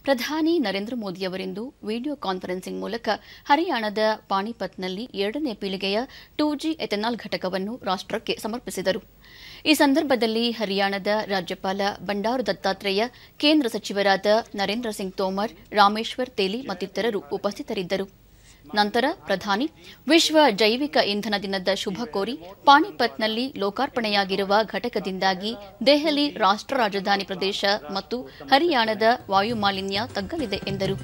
ಪ್ರಧಾನಿ Narendra ಮೋದಿಯವರಿಂದು video conferencing ಮೂಲಕ ಹರಿಯಾಣದ ಪಾಣಿಪತ್ನಲ್ಲಿ ಎರಡನೇ ಪೀಳಿಗೆಯ ಟೂ ಜಿ ಎಥೆನಾಲ್ ಘಟಕವನ್ನು ರಾಷ್ಟಕ್ಕೆ ಸಮರ್ಪಿಸಿದರು ಈ ಸಂದರ್ಭದಲ್ಲಿ ಹರಿಯಾಣದ ರಾಜ್ಯಪಾಲ ಬಂಡಾರು ದತ್ತಾತ್ರೇಯ ಕೇಂದ್ರ ಸಚಿವರಾದ ನರೇಂದ್ರ ಸಿಂಗ್ ತೋಮರ್ ರಾಮೇಶ್ವರ್ ತೇಲಿ ಮತ್ತಿತರರು ಉಪಸ್ಥಿತರಿದ್ದರು ನಂತರ ಪ್ರಧಾನಿ ವಿಶ್ವ ಜೈವಿಕ ಇಂಧನ ದಿನದ ಶುಭ ಕೋರಿ ಪಾಣಿಪತ್ನಲ್ಲಿ ಲೋಕಾರ್ಪಣೆಯಾಗಿರುವ ಘಟಕದಿಂದಾಗಿ ದೆಹಲಿ ರಾಷ್ಟ್ರ ರಾಜಧಾನಿ ಪ್ರದೇಶ ಮತ್ತು ಹರಿಯಾಣದ ವಾಯು ಮಾಲಿನ್ಯ ತಗ್ಗಲಿದೆ ಎಂದರು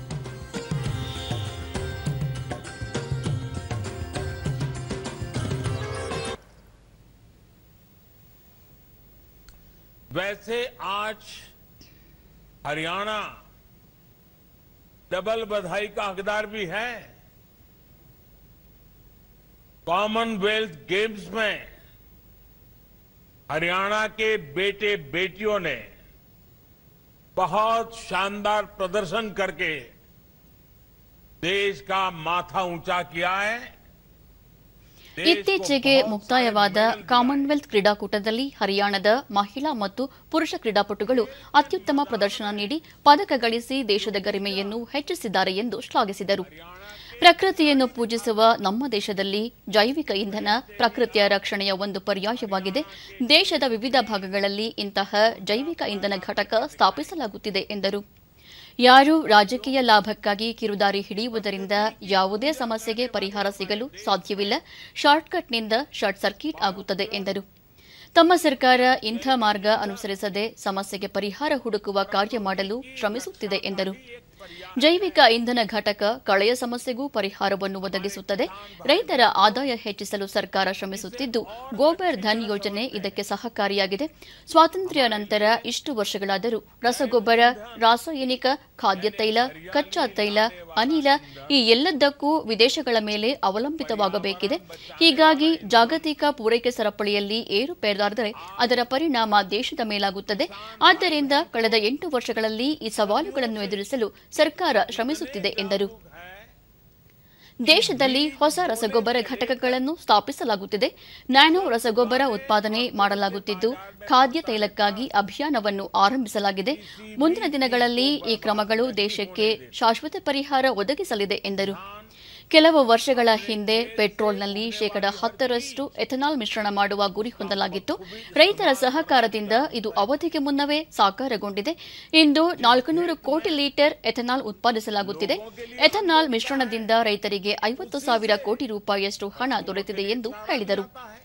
वैसे आज हरियाणा डबल बधाई का हकदार भी है कॉमनवेल्थ गेम्स में हरियाणा के बेटे बेटियों ने बहुत शानदार प्रदर्शन करके देश का माथा ऊंचा किया है देश को ಇತ್ತೀಚೆಗೆ बहुत ಮುಕ್ತಾಯವಾದ सारे medal ಕಾಮನ್ವೆಲ್ತ್ ಕ್ರೀಡಾಕೂಟದಲ್ಲಿ ಹರಿಯಾಣದ ಮಹಿಳಾ ಮತ್ತು ಪುರುಷ ಕ್ರೀಡಾಪಟುಗಳು ಅತ್ಯುತ್ತಮ ಪ್ರದರ್ಶನ ನೀಡಿ ಪದಕ ಗಳಿಸಿ ದೇಶದ ಗರಿಮೆಯನ್ನು ಹೆಚ್ಚಿಸಿದ್ದಾರೆ ಎಂದು ಶ್ಲಾಘಿಸಿದರು ಪ್ರಕೃತಿಯನ್ನು ಪೂಜಿಸುವ ನಮ್ಮ ದೇಶದಲ್ಲಿ ಜೈವಿಕ ಇಂಧನ ಪ್ರಕೃತಿಯ ರಕ್ಷಣೆಯ ಒಂದು ಪರ್ಯಾಯವಾಗಿದೆ ದೇಶದ ವಿವಿಧ ಭಾಗಗಳಲ್ಲಿ ಇಂತಹ ಜೈವಿಕ ಇಂಧನ ಘಟಕ ಸ್ಥಾಪಿಸಲಾಗುತ್ತಿದೆ ಎಂದರು ಯಾರು ರಾಜಕೀಯ ಲಾಭಕ್ಕಾಗಿ ಕಿರುದಾರಿ ಹಿಡಿಯುವುದರಿಂದ ಯಾವುದೇ ಸಮಸ್ಯೆಗೆ ಪರಿಹಾರ ಸಿಗಲು ಸಾಧ್ಯವಿಲ್ಲ ಶಾರ್ಟ್ಕಟ್ನಿಂದ ಶಾರ್ಟ್ ಸರ್ಕ್ಯೂಟ್ ಆಗುತ್ತದೆ ಎಂದರು ತಮ್ಮ ಸರ್ಕಾರ ಇಂಥ ಮಾರ್ಗ ಅನುಸರಿಸದೆ ಸಮಸ್ಯೆಗೆ ಪರಿಹಾರ ಹುಡುಕುವ ಕಾರ್ಯ ಮಾಡಲು ಶ್ರಮಿಸುತ್ತಿದೆ ಎಂದರು ಜೈವಿಕ ಇಂಧನ ಘಟಕ ಕಳೆಯ ಸಮಸ್ಯೆಗೂ ಪರಿಹಾರವನ್ನು ಒದಗಿಸುತ್ತದೆ ರೈತರ ಆದಾಯ ಹೆಚ್ಚಿಸಲು ಸರ್ಕಾರ ಶ್ರಮಿಸುತ್ತಿದ್ದು ಗೋಬರ್ ಧನ್ ಯೋಜನೆ ಇದಕ್ಕೆ ಸಹಕಾರಿಯಾಗಿದೆ ಸ್ವಾತಂತ್ರ್ಯ ನಂತರ ಇಷ್ಟು ವರ್ಷಗಳಾದರೂ ರಸಗೊಬ್ಬರ ರಾಸಾಯನಿಕ ಖಾದ್ಯ ತೈಲ ಕಚ್ಚಾ ತೈಲ ಅನಿಲ ಈ ಎಲ್ಲದಕ್ಕೂ ವಿದೇಶಗಳ ಮೇಲೆ ಅವಲಂಬಿತವಾಗಬೇಕಿದೆ ಹೀಗಾಗಿ ಜಾಗತಿಕ ಪೂರೈಕೆ ಸರಪಳಿಯಲ್ಲಿ ಏರುಪೇರಾದರೆ ಅದರ ಪರಿಣಾಮ ದೇಶದ ಮೇಲಾಗುತ್ತದೆ ಆದ್ದರಿಂದ ಕಳೆದ ಎಂಟು ವರ್ಷಗಳಲ್ಲಿ ಈ ಸವಾಲುಗಳನ್ನು ಎದುರಿಸಲು ಸರ್ಕಾರ ಶ್ರಮಿಸುತ್ತಿದೆ ಎಂದರು ದೇಶದಲ್ಲಿ ಹೊಸ ರಸಗೊಬ್ಬರ ಘಟಕಗಳನ್ನು ಸ್ಥಾಪಿಸಲಾಗುತ್ತಿದೆ ನ್ಯಾನೋ ರಸಗೊಬ್ಬರ ಉತ್ಪಾದನೆ ಮಾಡಲಾಗುತ್ತಿದ್ದು ಖಾದ್ಯ ತೈಲಕ್ಕಾಗಿ ಅಭಿಯಾನವನ್ನು ಆರಂಭಿಸಲಾಗಿದೆ ಮುಂದಿನ ದಿನಗಳಲ್ಲಿ ಈ ಕ್ರಮಗಳು ದೇಶಕ್ಕೆ ಶಾಶ್ವತ ಪರಿಹಾರ ಒದಗಿಸಲಿದೆ ಎಂದರು ಕೆಲವು ವರ್ಷಗಳ ಹಿಂದೆ ಪೆಟ್ರೋಲ್ನಲ್ಲಿ ಶೇಕಡ ಹತ್ತರಷ್ಟು ಎಥೆನಾಲ್ ಮಿಶ್ರಣ ಮಾಡುವ ಗುರಿ ಹೊಂದಲಾಗಿತ್ತು ರೈತರ ಸಹಕಾರದಿಂದ ಇದು ಅವಧಿಗೆ ಮುನ್ನವೇ ಸಾಕಾರಗೊಂಡಿದೆ ಇಂದು ನಾಲ್ಕುನೂರು ಕೋಟಿ ಲೀಟರ್ ಎಥೆನಾಲ್ ಉತ್ಪಾದಿಸಲಾಗುತ್ತಿದೆ ಎಥೆನಾಲ್ ಮಿಶ್ರಣದಿಂದ ರೈತರಿಗೆ ಐವತ್ತು ಸಾವಿರ ಕೋಟಿ ರೂಪಾಯಿಯಷ್ಟು ಹಣ ದೊರೆತಿದೆ ಎಂದು ಹೇಳಿದರು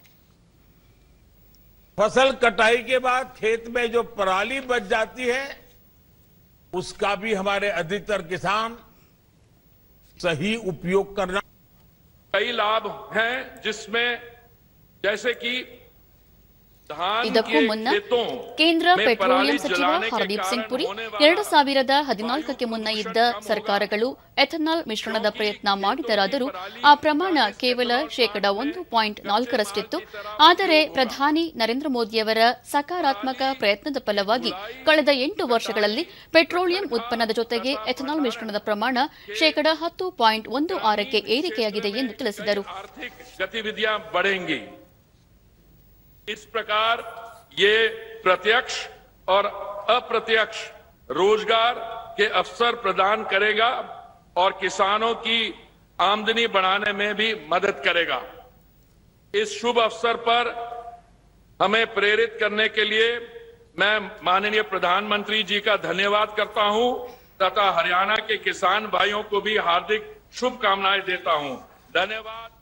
फसल कटाई के बाद खेत में जो पराली बच जाती है उसका भी हमारे अधिकतर किसान सही उपयोग करना कई लाभ हैं जिसमें जैसे कि धान ಇದಕ್ಕೂ के ಮುನ್ನ खेतों ಕೇಂದ್ರ में ಪೆಟ್ರೋಲಿಯಂ पराली ಸಚಿವ जलाने के ಹರ್ದೀಪ್ ಸಿಂಗ್ कारण ಪುರಿ होने ಎರಡು वाला ಸಾವಿರದ ಹದಿನಾಲ್ಕಕ್ಕೆ ಮುನ್ನ ಇದ್ದ ಸರ್ಕಾರಗಳು ಎಥೆನಾಲ್ ಮಿಶ್ರಣದ ಪ್ರಯತ್ನ ಮಾಡಿದರಾದರೂ ಆ ಪ್ರಮಾಣ ಕೇವಲ ಶೇಕಡ ಒಂದು ಪಾಯಿಂಟ್ ನಾಲ್ಕರಷ್ಟಿತ್ತು ಆದರೆ ಪ್ರಧಾನಿ ನರೇಂದ್ರ ಮೋದಿಯವರ ಸಕಾರಾತ್ಮಕ ಪ್ರಯತ್ನದ ಫಲವಾಗಿ ಕಳೆದ ಎಂಟು ವರ್ಷಗಳಲ್ಲಿ ಪೆಟ್ರೋಲಿಯಂ ಉತ್ಪನ್ನದ ಜೊತೆಗೆ ಎಥೆನಾಲ್ ಮಿಶ್ರಣದ ಪ್ರಮಾಣ ಶೇಕಡ ಹತ್ತು ಪಾಯಿಂಟ್ ಒಂದು ಆರಕ್ಕೆ ಏರಿಕೆಯಾಗಿದೆ ಎಂದು ತಿಳಿಸಿದರು आर्थिक गतिविधियां बढ़ेंगी इस प्रकार ये प्रत्यक्ष और अप्रत्यक्ष रोजगार के अवसर प्रदान करेगा और किसानों की आमदनी बढ़ाने में भी मदद करेगा इस शुभ अवसर पर हमें प्रेरित करने के लिए मैं माननीय प्रधानमंत्री जी का धन्यवाद करता हूं तथा हरियाणा के किसान भाइयों को भी हार्दिक शुभकामनाएं देता हूं धन्यवाद